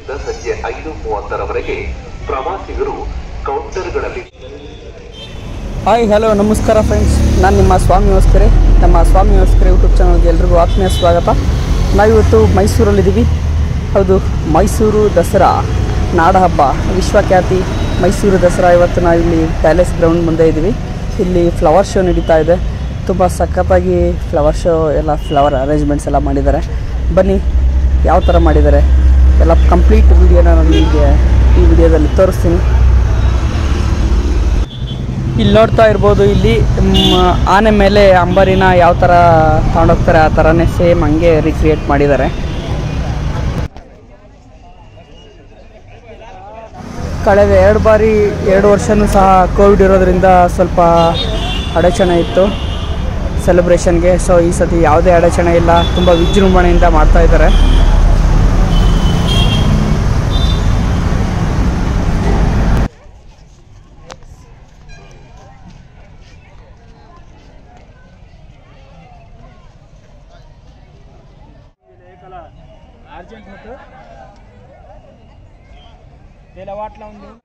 ಗಂಟೆಯಿಂದ ಸಂಜೆ ಐದು ಮೂವತ್ತರವರೆಗೆ ಪ್ರವಾಸಿಗರು ಕೌಂಟರ್ಗಳಲ್ಲಿ ಹಾಯ್ ಹಲೋ ನಮಸ್ಕಾರ ಫ್ರೆಂಡ್ಸ್ ನಾನು ನಿಮ್ಮ ಸ್ವಾಮಿ ಹೊಸ್ಕರೆ ನಮ್ಮ ಸ್ವಾಮಿ ಹೊಸ್ಕರೆ ಯೂಟ್ಯೂಬ್ ಚಾನಲ್ಗೆ ಎಲ್ರಿಗೂ ಆತ್ಮೀಯ ಸ್ವಾಗತ ನಾವಿವತ್ತು ಮೈಸೂರಲ್ಲಿದ್ದೀವಿ ಹೌದು ಮೈಸೂರು ದಸರಾ ನಾಡಹಬ್ಬ ವಿಶ್ವಖ್ಯಾತಿ ಮೈಸೂರು ದಸರಾ ಇವತ್ತು ನಾವಿಲ್ಲಿ ಪ್ಯಾಲೇಸ್ ಗ್ರೌಂಡ್ ಮುಂದೆ ಇದ್ದೀವಿ ಇಲ್ಲಿ ಫ್ಲವರ್ ಶೋ ನಡೀತಾ ಇದೆ ತುಂಬ ಸಖತ್ತಾಗಿ ಫ್ಲವರ್ ಶೋ ಎಲ್ಲ ಫ್ಲವರ್ ಅರೇಂಜ್ಮೆಂಟ್ಸ್ ಎಲ್ಲ ಮಾಡಿದ್ದಾರೆ ಬನ್ನಿ ಯಾವ ಥರ ಮಾಡಿದ್ದಾರೆ ಎಲ್ಲ ಕಂಪ್ಲೀಟ್ ವಿಡಿಯೋನ ನಾನು ನಿಮಗೆ ಈ ವಿಡಿಯೋದಲ್ಲಿ ತೋರಿಸ್ತೀನಿ ಇಲ್ಲಿ ನೋಡ್ತಾ ಇರ್ಬೋದು ಇಲ್ಲಿ ಮ್, ಆನೆ ಮೇಲೆ ಅಂಬರಿನ ಯಾವ ಥರ ತಗೊಂಡೋಗ್ತಾರೆ ಆ ಥರನೇ ಸೇಮ್ ಹಂಗೆ ರೀಕ್ರಿಯೇಟ್ ಮಾಡಿದ್ದಾರೆ ಕಳೆದ ಎರಡು ಬಾರಿ ಎರಡು ವರ್ಷವೂ ಸಹ ಕೋವಿಡ್ ಇರೋದ್ರಿಂದ ಸ್ವಲ್ಪ ಅಡಚಣೆ ಇತ್ತು ಸೆಲೆಬ್ರೇಷನ್ಗೆ ಸೊ ಈ ಸತಿ ಯಾವುದೇ ಅಡಚಣೆ ಇಲ್ಲ ತುಂಬ ವಿಜೃಂಭಣೆಯಿಂದ ಮಾಡ್ತಾ ಇದ್ದಾರೆ अर्जंट होतं त्याला वाट लावून देऊ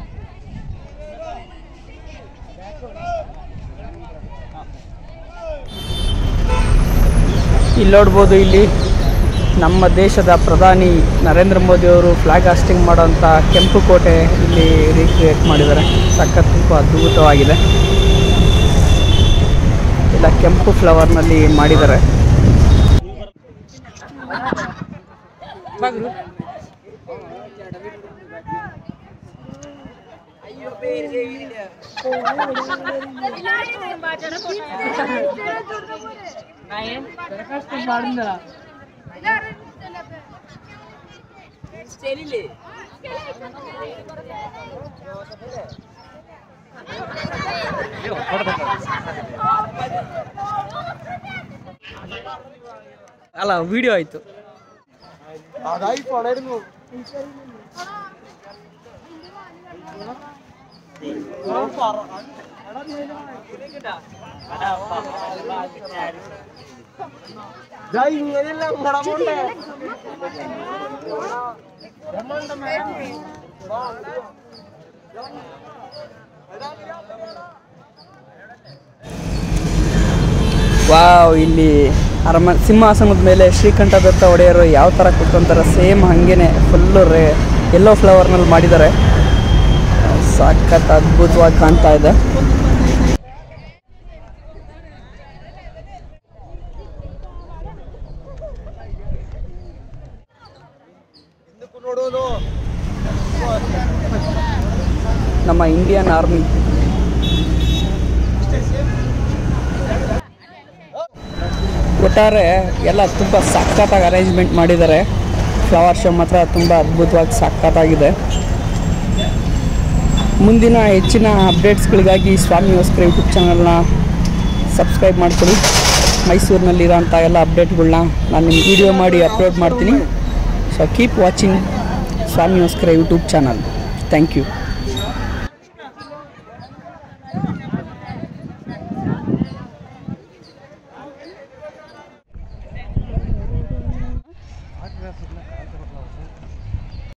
ಇಲ್ಲಿ ನೋಡ್ಬೋದು ಇಲ್ಲಿ ನಮ್ಮ ದೇಶದ ಪ್ರಧಾನಿ ನರೇಂದ್ರ ಮೋದಿ ಅವರು ಫ್ಲಾಗ್ ಹಾಸ್ಟಿಂಗ್ ಮಾಡೋಂಥ ಕೆಂಪು ಕೋಟೆ ಇಲ್ಲಿ ರೀಕ್ರಿಯೇಟ್ ಮಾಡಿದ್ದಾರೆ ಸಖತ್ ತುಂಬ ಅದ್ಭುತವಾಗಿದೆ ಇಲ್ಲ ಕೆಂಪು ಫ್ಲವರ್ನಲ್ಲಿ ಮಾಡಿದ್ದಾರೆ ಅಲ್ಲ ವಿಡಿಯೋ ಆಯಿತು ವಾವ್ ಇಲ್ಲಿ ಅರಮನೆ ಸಿಂಹಾಸನದ ಮೇಲೆ ಶ್ರೀಕಂಠ ದತ್ತ ಒಡೆಯರು ಯಾವ ಥರ ಕೂತ್ಕೊಂತಾರೆ ಸೇಮ್ ಹಾಗೇನೆ ಫುಲ್ಲು ರೇ ಎಲ್ಲೋ ಫ್ಲವರ್ನಲ್ಲಿ ಮಾಡಿದ್ದಾರೆ ಸಖತ್ ಅದ್ಭುತವಾಗಿ ಕಾಣ್ತಾ ಇದೆ ನಮ್ಮ ಇಂಡಿಯನ್ ಆರ್ಮಿ ಒಟ್ಟಾರೆ ಎಲ್ಲ ತುಂಬ ಸಖತ್ತಾಗಿ ಅರೇಂಜ್ಮೆಂಟ್ ಮಾಡಿದ್ದಾರೆ ಫ್ಲವರ್ ಶೋ ಮಾತ್ರ ತುಂಬ ಅದ್ಭುತವಾಗಿ ಸಖತ್ತಾಗಿದೆ ಮುಂದಿನ ಹೆಚ್ಚಿನ ಅಪ್ಡೇಟ್ಸ್ಗಳಿಗಾಗಿ ಸ್ವಾಮಿಗೋಸ್ಕರ ಯೂಟ್ಯೂಬ್ ಚಾನಲ್ನ ಸಬ್ಸ್ಕ್ರೈಬ್ ಮಾಡ್ಕೊಳ್ಳಿ ಮೈಸೂರಿನಲ್ಲಿರೋಂಥ ಎಲ್ಲ ಅಪ್ಡೇಟ್ಗಳನ್ನ ನಾನು ನಿಮ್ಗೆ ವಿಡಿಯೋ ಮಾಡಿ ಅಪ್ಲೋಡ್ ಮಾಡ್ತೀನಿ ಸೊ ಕೀಪ್ ವಾಚಿಂಗ್ ಸ್ವಾಮಿಗೋಸ್ಕರ ಯೂಟ್ಯೂಬ್ ಚಾನಲ್ ಥ್ಯಾಂಕ್ ಯು